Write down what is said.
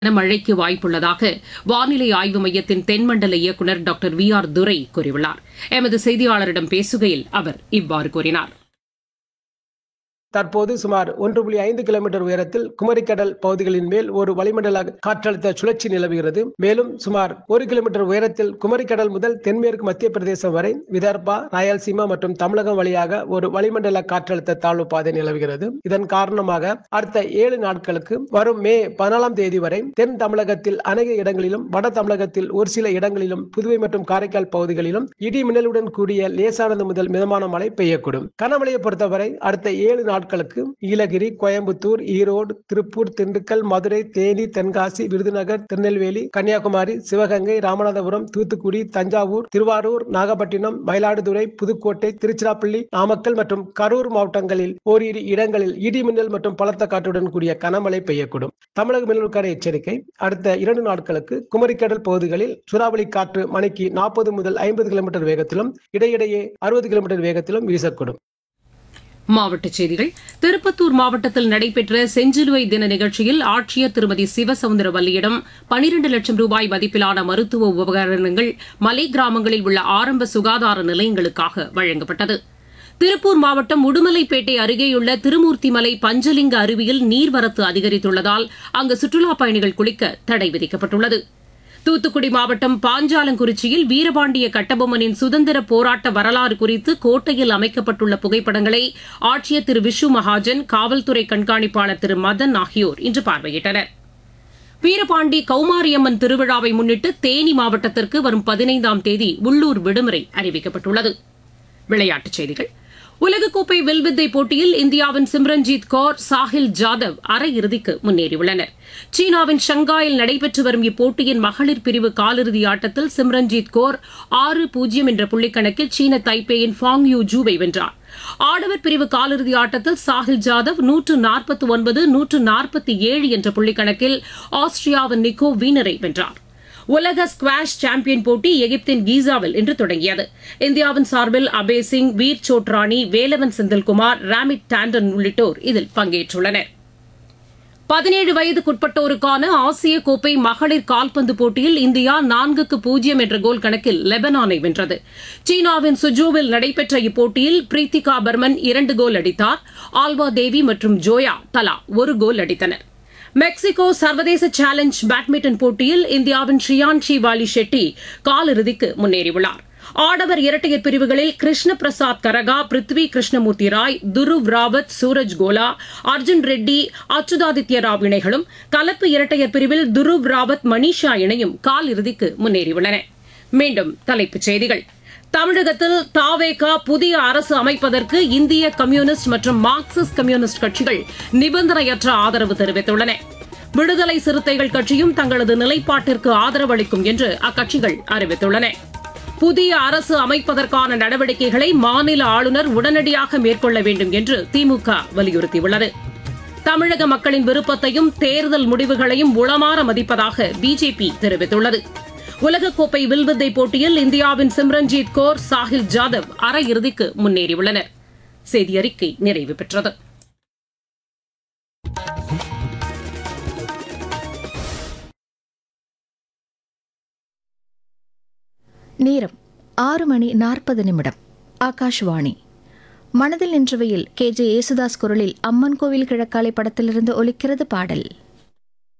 மழைக்கு வாய்ப்புள்ளதாக வானிலை ஆய்வு மையத்தின் தென்மண்டல இயக்குநர் டாக்டர் வி ஆர் துரை கூறியுள்ளார் எமது செய்தியாளரிடம் பேசுகையில் அவர் இவ்வாறு கூறினார் தற்போது சுமார் ஒன்று புள்ளி ஐந்து கிலோமீட்டர் உயரத்தில் குமரிக்கடல் பகுதிகளின் மேல் ஒரு வளிமண்டல காற்றழுத்த சுழற்சி நிலவுகிறது மேலும் சுமார் ஒரு கிலோமீட்டர் உயரத்தில் குமரிக்கடல் முதல் தென்மேற்கு மத்திய பிரதேசம் வரை விதர்பா ராயல்சீமா மற்றும் தமிழகம் வழியாக ஒரு வளிமண்டல காற்றழுத்த தாழ்வு பாதை நிலவுகிறது இதன் காரணமாக அடுத்த ஏழு நாட்களுக்கு வரும் மே பதினாலாம் தேதி வரை தென் தமிழகத்தில் அநேக இடங்களிலும் வட தமிழகத்தில் ஒரு சில இடங்களிலும் புதுவை மற்றும் காரைக்கால் பகுதிகளிலும் இடி மின்னலுடன் கூடிய லேசானது முதல் மிதமான மழை பெய்யக்கூடும் கனமழையை பொறுத்தவரை அடுத்த ஏழு நாட்களுக்கு நீலகிரி கோயம்புத்தூர் ஈரோடு திருப்பூர் திண்டுக்கல் மதுரை தேனி தென்காசி விருதுநகர் திருநெல்வேலி கன்னியாகுமரி சிவகங்கை ராமநாதபுரம் தூத்துக்குடி தஞ்சாவூர் திருவாரூர் நாகப்பட்டினம் மயிலாடுதுறை புதுக்கோட்டை திருச்சிராப்பள்ளி நாமக்கல் மற்றும் கரூர் மாவட்டங்களில் ஓரிரு இடங்களில் இடி மின்னல் மற்றும் பலத்த காற்றுடன் கூடிய கனமழை பெய்யக்கூடும் தமிழக மின்னலுக்கான எச்சரிக்கை அடுத்த இரண்டு நாட்களுக்கு குமரிக்கடல் பகுதிகளில் சூறாவளி காற்று மணிக்கு நாற்பது முதல் ஐம்பது கிலோமீட்டர் வேகத்திலும் இடையிடையே அறுபது கிலோமீட்டர் வேகத்திலும் வீசக்கூடும் மாவட்டச் செய்திகள் திருப்பத்தூர் மாவட்டத்தில் நடைபெற்ற செஞ்சிலுவை தின நிகழ்ச்சியில் ஆட்சியர் திருமதி சிவசவுந்தரவல்லியிடம் பனிரண்டு லட்சம் ரூபாய் மதிப்பிலான மருத்துவ உபகரணங்கள் மலை கிராமங்களில் உள்ள ஆரம்ப சுகாதார நிலையங்களுக்காக வழங்கப்பட்டது திருப்பூர் மாவட்டம் உடுமலைப்பேட்டை அருகேயுள்ள திருமூர்த்திமலை பஞ்சலிங்க அருவியில் நீர்வரத்து அதிகரித்துள்ளதால் அங்கு சுற்றுலாப் பயணிகள் குளிக்க தடை விதிக்கப்பட்டுள்ளது தூத்துக்குடி மாவட்டம் பாஞ்சாலங்குறிச்சியில் வீரபாண்டிய கட்டபொம்மனின் சுதந்திர போராட்ட வரலாறு குறித்து கோட்டையில் அமைக்கப்பட்டுள்ள புகைப்படங்களை ஆட்சியர் திரு விஷு மகாஜன் காவல்துறை கண்காணிப்பாளர் திரு மதன் ஆகியோர் இன்று பார்வையிட்டனர் வீரபாண்டி கௌமாரியம்மன் திருவிழாவை முன்னிட்டு தேனி மாவட்டத்திற்கு வரும் பதினைந்தாம் தேதி உள்ளூர் விடுமுறை அறிவிக்கப்பட்டுள்ளது விளையாட்டுச் செய்திகள் உலகக்கோப்பை வில்வித்தை போட்டியில் இந்தியாவின் சிம்ரன்ஜீத் கौर சாஹில் ஜாதவ் அரையிறுதிக்கு முன்னேறியுள்ளனர் சீனாவின் ஷங்காயில் நடைபெற்று வரும் இப்போட்டியின் மகளிர் பிரிவு காலிறுதி ஆட்டத்தில் சிம்ரன்ஜீத் கौर ஆறு பூஜ்ஜியம் என்ற புள்ளிக்கணக்கில் சீன தைப்பேயின் ஃபாங் யூ ஜூவை வென்றார் ஆடவர் பிரிவு காலிறுதி ஆட்டத்தில் சாஹில் ஜாதவ் நூற்று நாற்பத்தி ஒன்பது நூற்று நாற்பத்தி ஏழு என்ற புள்ளிக்கணக்கில் ஆஸ்திரியாவின் நிக்கோ வீனரை வென்றார் உலக ஸ்குவாஷ் சாம்பியன் போட்டி எகிப்தின் கீசாவில் இன்று தொடங்கியது இந்தியாவின் சார்பில் அபே சிங் வீர் சோட்ராணி வேலவன் செந்தில்குமார் ராமிட் டாண்டன் உள்ளிட்டோர் இதில் பங்கேற்றுள்ளனர் பதினேழு வயதுக்குட்பட்டோருக்கான ஆசிய கோப்பை மகளிர் கால்பந்து போட்டியில் இந்தியா நான்குக்கு பூஜ்ஜியம் என்ற கோல் கணக்கில் லெபனானை வென்றது சீனாவின் சுஜோவில் நடைபெற்ற இப்போட்டியில் பிரீத்திகா பர்மன் இரண்டு கோல் அடித்தார் ஆல்வா தேவி மற்றும் ஜோயா தலா ஒரு கோல் அடித்தனர் மெக்சிகோ சர்வதேச சேலஞ்ச் பேட்மிண்டன் போட்டியில் இந்தியாவின் ஷியான்ஷி வாலி ஷெட்டி காலிறுதிக்கு முன்னேறியுள்ளார் ஆடவர் இரட்டையர் பிரிவுகளில் கிருஷ்ண பிரசாத் கரகா பிருத்வி கிருஷ்ணமூர்த்தி ராய் துருவ் ராவத் சூரஜ் கோலா அர்ஜுன் ரெட்டி அச்சுதாதித்ய ராவ் இணைகளும் கலப்பு இரட்டையர் பிரிவில் துருவ் ராவத் மணிஷா இணையும் காலிறுதிக்கு முன்னேறியுள்ளன மீண்டும் தலைப்புச் செய்திகள் தமிழகத்தில் தாவேகா புதிய அரசு அமைப்பதற்கு இந்திய கம்யூனிஸ்ட் மற்றும் மார்க்சிஸ்ட் கம்யூனிஸ்ட் கட்சிகள் நிபந்தனையற்ற ஆதரவு தெரிவித்துள்ளன விடுதலை சிறுத்தைகள் கட்சியும் தங்களது நிலைப்பாட்டிற்கு ஆதரவளிக்கும் என்று அக்கட்சிகள் அறிவித்துள்ளன புதிய அரசு அமைப்பதற்கான நடவடிக்கைகளை மாநில ஆளுநர் உடனடியாக மேற்கொள்ள வேண்டும் என்று திமுக வலியுறுத்தியுள்ளது தமிழக மக்களின் விருப்பத்தையும் தேர்தல் முடிவுகளையும் உளமாற மதிப்பதாக பிஜேபி தெரிவித்துள்ளது உலகக்கோப்பை வில்வித்தை போட்டியில் இந்தியாவின் சிம்ரன்ஜீத் கौर சாஹில் ஜாதவ் அரையிறுதிக்கு முன்னேறியுள்ளனர் செய்தி அறிக்கை நிறைவு பெற்றது நேரம் ஆறு மணி நாற்பது நிமிடம் ஆகாஷ்வாணி மனதில் நின்றவையில் கே ஜே யேசுதாஸ் குரலில் அம்மன் கோவில் கிழக்காலை படத்திலிருந்து ஒலிக்கிறது பாடல்